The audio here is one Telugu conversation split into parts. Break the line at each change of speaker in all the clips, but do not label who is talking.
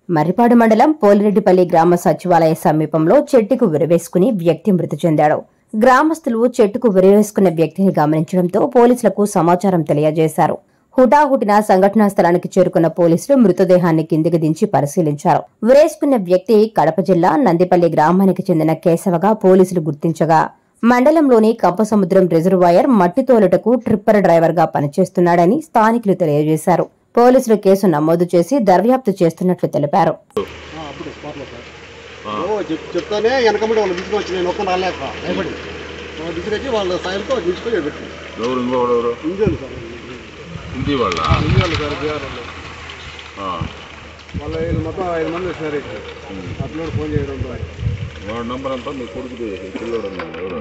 మర్రిపాడు మండలం పోలిరెడ్డిపల్లి గ్రామ సచివాలయ సమీపంలో చెట్టుకు ఉరివేసుకుని వ్యక్తి మృతి చెందాడు గ్రామస్తులు చెట్టుకు ఉరివేసుకున్న వ్యక్తిని గమనించడంతో పోలీసులకు సమాచారం తెలియజేశారు హుటాహుటిన సంఘటనా స్థలానికి చేరుకున్న పోలీసులు మృతదేహాన్ని కిందికి దించి పరిశీలించారు ఉరేసుకున్న వ్యక్తి కడప జిల్లా నందిపల్లి గ్రామానికి చెందిన కేశవగా పోలీసులు గుర్తించగా మండలంలోని కంపసముద్రం రిజర్వాయర్ మట్టి తోలుటకు ట్రిప్పర్ డ్రైవర్ గా పనిచేస్తున్నాడని స్థానికులు తెలియజేశారు పోలీసులు కేసు నమోదు చేసి దర్యాప్తు చేస్తున్నట్లు తెలిపారు
ఆ, అప్పుడు స్పాట్లో సార్ ఓ చెప్ చెప్తానే వెనకమ్మడి వాళ్ళు తీసుకొచ్చి నేను ఒక్క రాలేక భయపడి వాళ్ళు తీసుకొచ్చి వాళ్ళ సాయంతో తీసుకొని పెట్టి
ఎవరు ఇంకోడు ఎవరు
ఇంజోలు సార్
హిందీ వాళ్ళ
ఇంజోలు సార్ బీహార్ వాళ్ళు
ఆ.
వాళ్ళ ఐదు మొత్తం ఐదు మంది వచ్చినారు ఇక్కడ అట్లా ఫోన్ చేయడం ద్వారా
వాడి నంబర్ అంతా మీ కొడుకుది పిల్లోడు అన్నాడు ఎవరు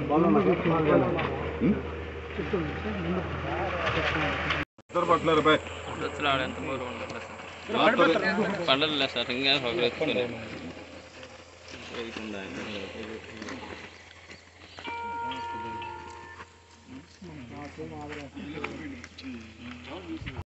ఇద్దరు పట్టలేరు బాయ్
వచ్చి ఆడ ఎంత మూరు ఉండదు సార్ పండలే సార్ ఇంకా ఒకరు ఎత్తుకుని